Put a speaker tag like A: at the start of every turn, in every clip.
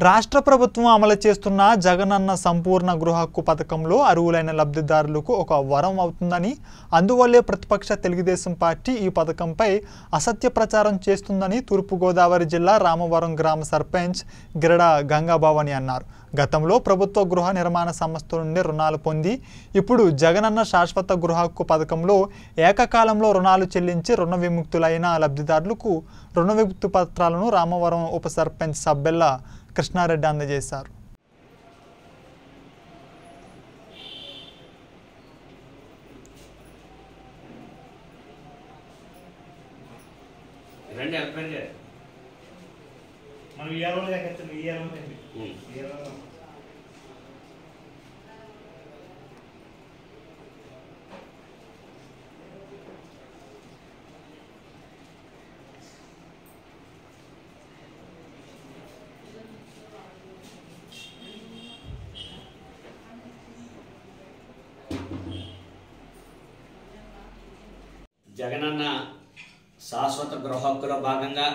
A: రాష్ట్ర ప్రభుత్వం అమలు చేస్తున్న జగనన్న సంపూర్ణ గృహ హక్కు పథకంలో అర్హులైన లబ్ధిదారులకు ఒక వరం అవుతుందని అందువల్లే ప్రతిపక్ష తెలుగుదేశం పార్టీ ఈ పథకంపై అసత్య ప్రచారం చేస్తుందని తూర్పుగోదావరి జిల్లా రామవరం గ్రామ సర్పంచ్ గిరడ గంగాభవాని అన్నారు గతంలో ప్రభుత్వ గృహ నిర్మాణ సంస్థ నుండి రుణాలు పొంది ఇప్పుడు జగనన్న శాశ్వత గృహ హక్కు పథకంలో ఏకకాలంలో రుణాలు చెల్లించి రుణ విముక్తులైన లబ్ధిదారులకు రుణ విముక్తి పత్రాలను రామవరం ఉప సర్పంచ్ సబ్బెల్ల కృష్ణారెడ్డి అందజేశారు
B: రండి అల్పేరు గారు
C: మనం ఇయ్యాలో లేకపోతే ఇయ్యాలో
B: ఉమ్.
C: ఇయ్యాలో
B: జగనన్న శాశ్వత గృహ హక్కులో భాగంగా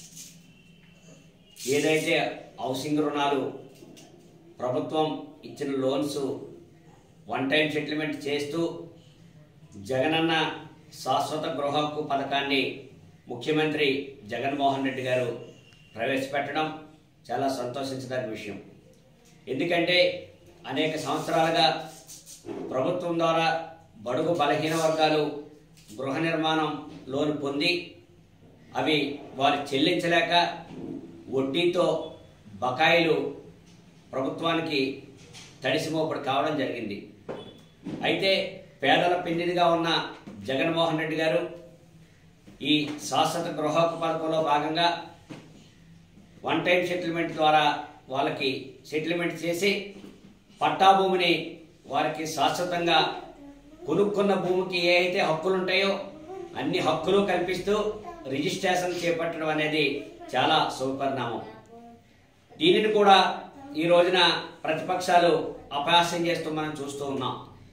B: ఏదైతే హౌసింగ్ రుణాలు ప్రభుత్వం ఇచ్చిన లోన్స్ వన్ టైం సెటిల్మెంట్ చేస్తూ జగనన్న శాశ్వత గృహ హక్కు పథకాన్ని ముఖ్యమంత్రి జగన్మోహన్ రెడ్డి గారు ప్రవేశపెట్టడం చాలా సంతోషించదగ్గ విషయం ఎందుకంటే అనేక సంవత్సరాలుగా ప్రభుత్వం ద్వారా బడుగు బలహీన వర్గాలు గృహ నిర్మాణం లోన్ పొంది అవి వారు చెల్లించలేక వడ్డీతో బకాయిలు ప్రభుత్వానికి తడిసిమోపడి కావడం జరిగింది అయితే పేదల పెన్నిదిగా ఉన్న జగన్మోహన్ రెడ్డి గారు ఈ శాశ్వత గృహ హక్కు పథకంలో భాగంగా వన్ టైం సెటిల్మెంట్ ద్వారా వాళ్ళకి సెటిల్మెంట్ చేసి పట్టా భూమిని వారికి శాశ్వతంగా కొనుక్కున్న భూమికి ఏ అయితే హక్కులు ఉంటాయో అన్ని హక్కులు కల్పిస్తూ రిజిస్ట్రేషన్ చేపట్టడం అనేది చాలా శుభపరిణామం దీనిని కూడా ఈ రోజున ప్రతిపక్షాలు అపహాస్యం చేస్తూ మనం చూస్తూ ఉన్నాం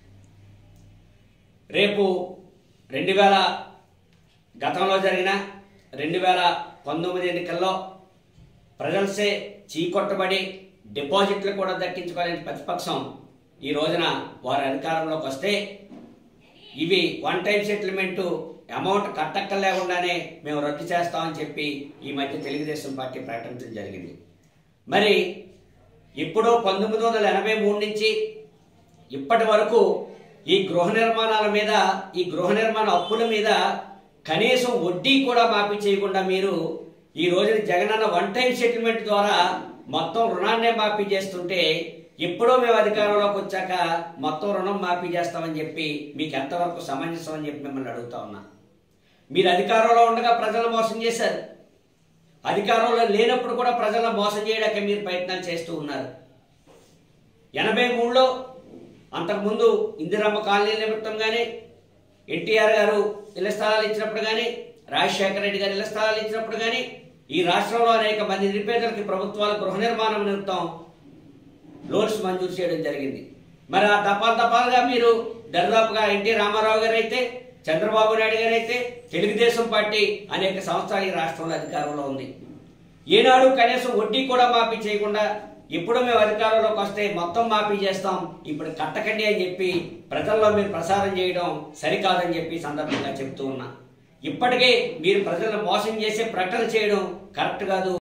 B: రేపు రెండు వేల గతంలో జరిగిన రెండు వేల పంతొమ్మిది ఎన్నికల్లో ప్రజలసే చీకొట్టబడి డిపాజిట్లు కూడా దక్కించుకోలేని ప్రతిపక్షం ఈ రోజున వారి అధికారంలోకి వస్తే ఇవి వన్ టైం సెటిల్మెంట్ అమౌంట్ కట్టక్క లేకుండానే మేము రద్దు చేస్తామని చెప్పి ఈ మధ్య తెలుగుదేశం పార్టీ ప్రకటించడం జరిగింది మరి ఇప్పుడు పంతొమ్మిది వందల ఎనభై మూడు నుంచి ఇప్పటి వరకు ఈ గృహ నిర్మాణాల మీద ఈ గృహ నిర్మాణ అప్పుల మీద కనీసం వడ్డీ కూడా మాఫీ చేయకుండా మీరు ఈ రోజున జగనన్న వన్ టైం సెటిల్మెంట్ ద్వారా మొత్తం రుణాన్నే మాఫీ చేస్తుంటే ఎప్పుడో మేము అధికారంలోకి వచ్చాక మొత్తం రుణం మాఫీ చేస్తామని చెప్పి మీకు ఎంతవరకు సమంజసం అని చెప్పి మిమ్మల్ని అడుగుతా ఉన్నా మీరు అధికారంలో ఉండగా ప్రజలను మోసం చేశారు అధికారంలో లేనప్పుడు కూడా ప్రజలను మోసం చేయడానికి మీరు ప్రయత్నాలు చేస్తూ ఉన్నారు ఎనభై మూడులో అంతకుముందు ఇందిరమ్మ కాలనీ నిమిత్తం కానీ ఎన్టీఆర్ గారు ఇళ్ల స్థలాలు ఇచ్చినప్పుడు కానీ రాజశేఖర రెడ్డి గారు ఇళ్ల స్థలాలు ఇచ్చినప్పుడు కానీ ఈ రాష్ట్రంలో అనేక మంది నిరుపేదలకి ప్రభుత్వాలు గృహ నిర్మాణం నిమిత్తం లోన్స్ మంజూరు చేయడం జరిగింది మరి ఆ దపాలు దపాలుగా మీరు దరిదాపుగా ఎన్టీ రామారావు గారు అయితే చంద్రబాబు నాయుడు గారు అయితే తెలుగుదేశం పార్టీ అనేక సంవత్సరాలు ఈ రాష్ట్రంలో అధికారంలో ఉంది ఏనాడు కనీసం వడ్డీ కూడా మాఫీ చేయకుండా ఇప్పుడు మేము అధికారంలోకి వస్తే మొత్తం మాఫీ చేస్తాం ఇప్పుడు కట్టకండి అని చెప్పి ప్రజల్లో మీరు ప్రసారం చేయడం సరికాదని చెప్పి ఈ సందర్భంగా చెప్తూ ఉన్నా ఇప్పటికే మీరు ప్రజలను మోసం చేసే ప్రకటన చేయడం కరెక్ట్ కాదు